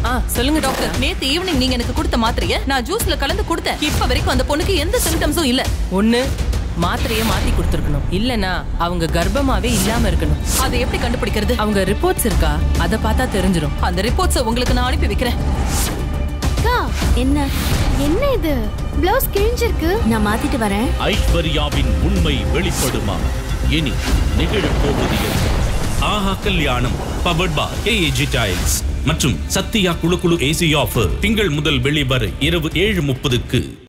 ஆ சொல்லுங்க டாக்டர் நேத்து ஈவினிங் நீங்க எனக்கு கொடுத்த மாத்திரைய நான் ஜூஸ்ல கலந்து கொடுத்தேன் இப்ப வரைக்கும் அந்த பொண்ணுக்கு எந்த சிம்டம்ஸும் இல்ல ஒண்ணு மாத்திரைய மாத்தி கொடுத்துருக்கணும் இல்லனா அவங்க கர்ப்பமாவே இல்லாம இருக்கணும் அதை எப்படி கண்டுபிடிக்கிறது அவங்க ரிப்போர்ட்ஸ் இருக்கா அத பார்த்தா தெரிஞ்சிரும் அந்த ரிப்போர்ட்ஸை உங்களுக்கு நான் அனுப்பி வைக்கிறேன் அக்கா என்ன என்ன இது பிளவுஸ் கிழிஞ்சிருக்கு நான் மாத்திட்டு வரேன் ஐஸ்வர்யாவின் உண்மை வெளிப்படுமா இனி நிகழப் போவது என்ன ஆஹா கல்யாணம் பவர்ட் பை ஏஏஜி டைல்ஸ் மற்றும் சத்யா குழு குழு ஏசி ஆஃபர் திங்கள் முதல் வெளிவரை இரவு ஏழு முப்பதுக்கு